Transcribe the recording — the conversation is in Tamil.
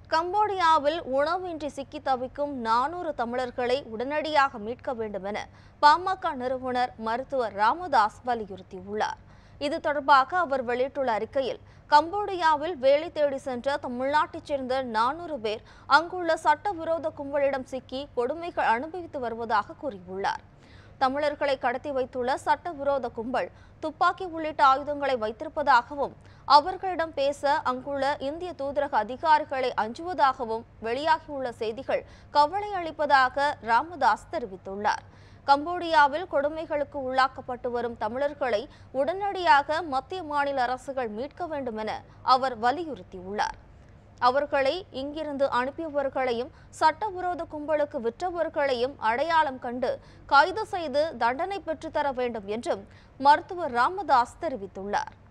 கம்போடியாவில் உணவின்றி சிக்கி தவிக்கும் நானூறு தமிழர்களை உடனடியாக மீட்க வேண்டும் என பாமக நிறுவனர் மருத்துவர் ராமதாஸ் வலியுறுத்தியுள்ளார் இது தொடர்பாக அவர் வெளியிட்டுள்ள அறிக்கையில் கம்போடியாவில் வேலை தேடி சென்ற தமிழ்நாட்டைச் சேர்ந்த நானூறு பேர் அங்குள்ள சட்டவிரோத கும்பலிடம் சிக்கி கொடுமைகள் அனுபவித்து வருவதாக கூறியுள்ளார் தமிழர்களை கடத்தி வைத்துள்ள சட்டவிரோத கும்பல் துப்பாக்கி உள்ளிட்ட ஆயுதங்களை வைத்திருப்பதாகவும் அவர்களிடம் பேச அங்குள்ள இந்திய தூதரக அதிகாரிகளை அஞ்சுவதாகவும் வெளியாகியுள்ள செய்திகள் கவலை அளிப்பதாக ராமதாஸ் தெரிவித்துள்ளார் கம்போடியாவில் கொடுமைகளுக்கு உள்ளாக்கப்பட்டு வரும் தமிழர்களை உடனடியாக மத்திய மாநில அரசுகள் மீட்க வேண்டும் என அவர் வலியுறுத்தியுள்ளார் அவர்களை இங்கிருந்து அனுப்பியவர்களையும் சட்டவிரோத கும்பலுக்கு விற்றவர்களையும் அடையாளம் கண்டு கைது செய்து தண்டனை பெற்றுத்தர வேண்டும் என்றும் மருத்துவர் ராமதாஸ் தெரிவித்துள்ளார்